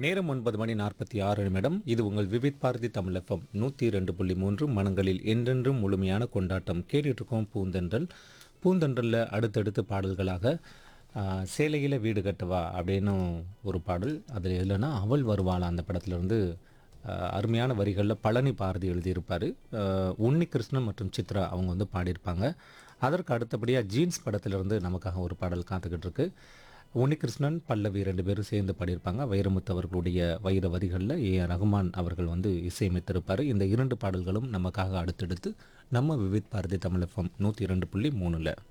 நேரம் ஒன்பது மணி நாற்பத்தி ஆறு நிமிடம் இது உங்கள் விவித் பாரதி தமிழ் எஃப்எம் நூற்றி ரெண்டு புள்ளி மூன்று மனங்களில் என்றென்றும் முழுமையான கொண்டாட்டம் கேட்டுட்டு இருக்கோம் பூந்தென்றல் பூந்தென்றலில் அடுத்தடுத்து பாடல்களாக ஆ, சேலையில வீடு கட்டவா அப்படின்னு ஒரு பாடல் அதில் இல்லைன்னா அவள் வருவாளா அந்த படத்துலேருந்து அருமையான வரிகளில் பழனி பாரதி எழுதியிருப்பார் உன்னி கிருஷ்ணன் மற்றும் சித்ரா அவங்க வந்து பாடியிருப்பாங்க அதற்கு அடுத்தபடியாக ஜீன்ஸ் படத்திலிருந்து நமக்காக ஒரு பாடல் காத்துக்கிட்டு இருக்கு உன்னிகிருஷ்ணன் பல்லவி ரெண்டு பேரும் சேர்ந்து பாடியிருப்பாங்க வைரமுத்து அவர்களுடைய வைர வரிகளில் ஏ ஆர் ரகுமான் அவர்கள் வந்து இசையமைத்திருப்பார் இந்த இரண்டு பாடல்களும் நமக்காக அடுத்தடுத்து நம்ம விவித் பாரதி தமிழ் எஃப்எம் நூற்றி இரண்டு புள்ளி மூணில்